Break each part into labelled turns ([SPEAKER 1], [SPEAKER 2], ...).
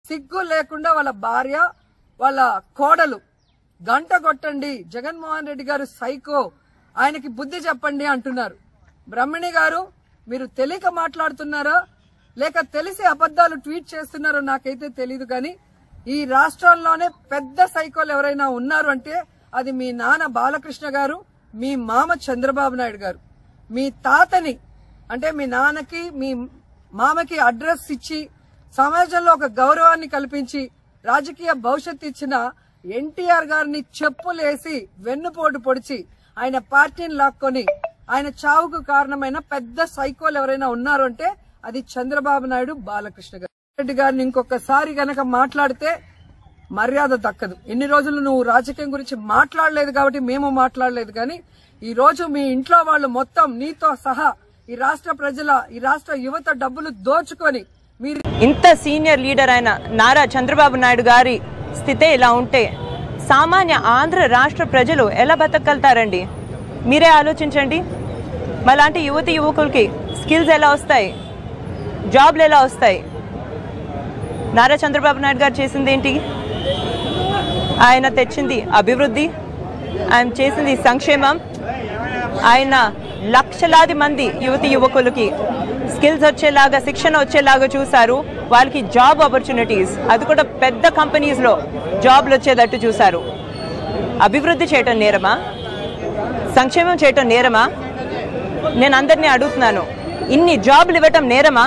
[SPEAKER 1] సిగ్గు లేకుండా వాళ్ళ భార్య వాళ్ళ కోడలు గంట కొట్టండి జగన్మోహన్ రెడ్డి గారు సైకో ఆయనకి బుద్ధి చెప్పండి అంటున్నారు బ్రహ్మణి గారు మీరు తెలియక మాట్లాడుతున్నారా లేక తెలిసి అబద్దాలు ట్వీట్ చేస్తున్నారో నాకైతే తెలియదు కానీ ఈ రాష్ట్రంలోనే పెద్ద సైకోలు ఎవరైనా ఉన్నారు అంటే అది మీ నాన్న బాలకృష్ణ గారు మీ మామ చంద్రబాబు నాయుడు గారు మీ తాతని అంటే మీ నాన్నకి మీ మామకి అడ్రస్ ఇచ్చి సమాజంలో ఒక గౌరవాన్ని కల్పించి రాజకీయ భవిష్యత్తు ఇచ్చిన ఎన్టీఆర్ గారిని చెప్పులేసి వెన్నుపోటు పొడిచి ఆయన పార్టీని లాక్కొని ఆయన చావుకు కారణమైన పెద్ద సైకోలు ఎవరైనా ఉన్నారు అంటే అది చంద్రబాబు నాయుడు బాలకృష్ణ గారు రెడ్డి గారిని ఇంకొకసారి గనక మాట్లాడితే మర్యాద దక్కదు ఎన్ని రోజులు నువ్వు రాజకీయం గురించి మాట్లాడలేదు కాబట్టి మేము మాట్లాడలేదు కానీ ఈ రోజు మీ ఇంట్లో వాళ్ళు మొత్తం నీతో సహా ఈ రాష్ట్ర ప్రజల ఈ రాష్ట్ర యువత డబ్బులు దోచుకొని మీరు
[SPEAKER 2] ఇంత సీనియర్ లీడర్ అయిన నారా చంద్రబాబు నాయుడు గారి స్థితే ఇలా ఉంటే సామాన్య ఆంధ్ర రాష్ట్ర ప్రజలు ఎలా బతకగలుగుతారండి మీరే ఆలోచించండి మలాంటి యువతి యువకులకి స్కిల్స్ ఎలా వస్తాయి జాబ్లు ఎలా వస్తాయి నారా చంద్రబాబు నాయుడు గారు చేసింది ఏంటి ఆయన తెచ్చింది అభివృద్ధి ఆయన చేసింది సంక్షేమం ఆయన లక్షలాది మంది యువతి యువకులకి స్కిల్స్ వచ్చేలాగా శిక్షణ వచ్చేలాగా చూశారు వాళ్ళకి జాబ్ ఆపర్చునిటీస్ అది కూడా పెద్ద కంపెనీస్లో జాబ్లు వచ్చేటట్టు చూశారు అభివృద్ధి చేయటం నేరమా సంక్షేమం చేయటం నేరమా నేను అందరినీ అడుగుతున్నాను ఇన్ని జాబ్లు ఇవ్వటం నేరమా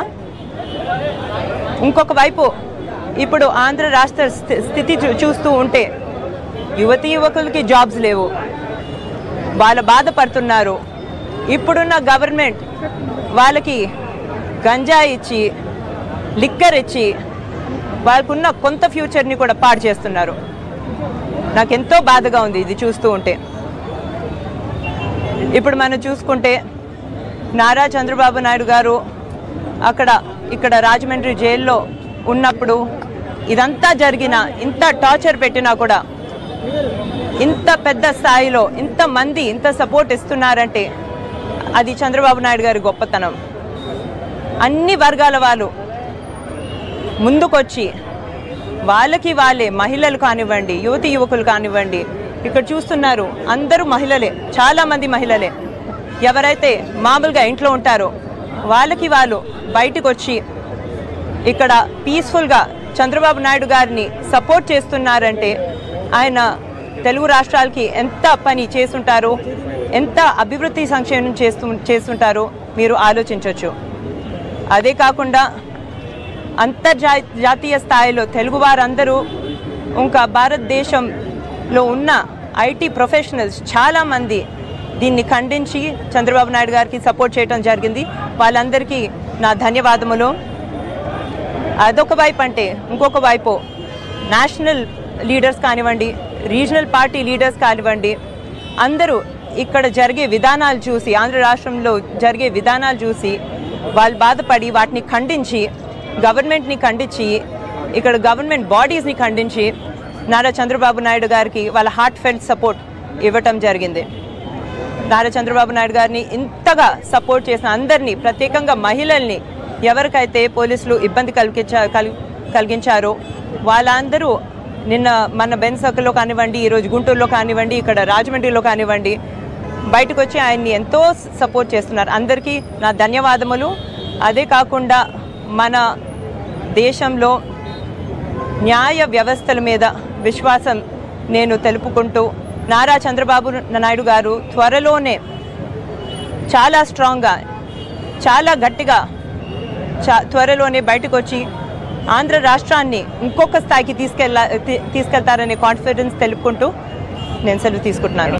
[SPEAKER 2] ఇంకొక వైపు ఇప్పుడు ఆంధ్ర రాష్ట్ర స్థి- స్థితి చూ- చూస్తూ ఉంటే యువతి యువకులకి జాబ్స్ లేవు వాళ్ళు బాధపడుతున్నారు ఇప్పుడున్న గవర్నమెంట్ వాళ్ళకి గంజా ఇచ్చి లిక్కర్ ఇచ్చి వాళ్ళకున్న కొంత ఫ్యూచర్ని కూడా పాడు చేస్తున్నారు నాకెంతో బాధగా ఉంది ఇది చూస్తూ ఉంటే ఇప్పుడు మనం చూసుకుంటే నారా చంద్రబాబు నాయుడు గారు అక్కడ ఇక్కడ రాజమండ్రి జైల్లో ఉన్నప్పుడు ఇదంతా జరిగిన ఇంత టార్చర్ పెట్టినా కూడా ఇంత పెద్ద స్థాయిలో ఇంత మంది ఇంత సపోర్ట్ ఇస్తున్నారంటే అది చంద్రబాబు నాయుడు గారి గొప్పతనం అన్ని వర్గాల వాళ్ళు ముందుకొచ్చి వాళ్ళకి వాళ్ళే మహిళలు కానివ్వండి యువతి యువకులు కానివ్వండి ఇక్కడ చూస్తున్నారు అందరూ మహిళలే చాలా మంది మహిళలే ఎవరైతే మామూలుగా ఇంట్లో ఉంటారో వాళ్ళకి వాళ్ళు బయటకు వచ్చి ఇక్కడ పీస్ఫుల్గా చంద్రబాబు నాయుడు గారిని సపోర్ట్ చేస్తున్నారంటే ఆయన తెలుగు రాష్ట్రాలకి ఎంత పని చేస్తుంటారో ఎంత అభివృద్ధి సంక్షేమం చేస్తూ చేస్తుంటారో మీరు ఆలోచించవచ్చు అదే కాకుండా అంతర్జా జాతీయ స్థాయిలో తెలుగు వారందరూ ఇంకా భారతదేశంలో ఉన్న ఐటీ ప్రొఫెషనల్స్ చాలామంది దీన్ని ఖండించి చంద్రబాబు నాయుడు గారికి సపోర్ట్ చేయడం జరిగింది వాళ్ళందరికీ నా ధన్యవాదములు అదొక వైపు అంటే ఇంకొక వైపు నేషనల్ లీడర్స్ కానివ్వండి రీజనల్ పార్టీ లీడర్స్ కానివ్వండి అందరూ ఇక్కడ జరిగే విధానాలు చూసి ఆంధ్ర రాష్ట్రంలో జరిగే విధానాలు చూసి వాళ్ళు బాధపడి వాటిని ఖండించి గవర్నమెంట్ని ఖండించి ఇక్కడ గవర్నమెంట్ బాడీస్ని ఖండించి నారా చంద్రబాబు నాయుడు గారికి వాళ్ళ హార్ట్ ఫెల్ట్ సపోర్ట్ ఇవ్వటం జరిగింది నారా చంద్రబాబు నాయుడు గారిని ఇంతగా సపోర్ట్ చేసిన అందరినీ ప్రత్యేకంగా మహిళల్ని ఎవరికైతే పోలీసులు ఇబ్బంది కలిగించా కల్- కలిగించారో వాళ్ళందరూ నిన్న మన బెన్ సర్కిల్లో కానివ్వండి ఈరోజు గుంటూరులో కానివ్వండి ఇక్కడ రాజమండ్రిలో కానివ్వండి బయటకు వచ్చి ఆయన్ని ఎంతో సపోర్ట్ చేస్తున్నారు అందరికీ నా ధన్యవాదములు అదే కాకుండా మన దేశంలో న్యాయ వ్యవస్థల మీద విశ్వాసం నేను తెలుపుకుంటూ నారా చంద్రబాబు నాయుడు గారు త్వరలోనే చాలా స్ట్రాంగ్గా చాలా గట్టిగా చా త్వరలోనే బయటకు వచ్చి ఆంధ్ర రాష్ట్రాన్ని ఇంకొక స్థాయికి తీసుకెళ్ళ తీ- తీసుకెళ్తారనే కాన్ఫిడెన్స్ తెలుపుకుంటూ నేను సెలవు తీసుకుంటున్నాను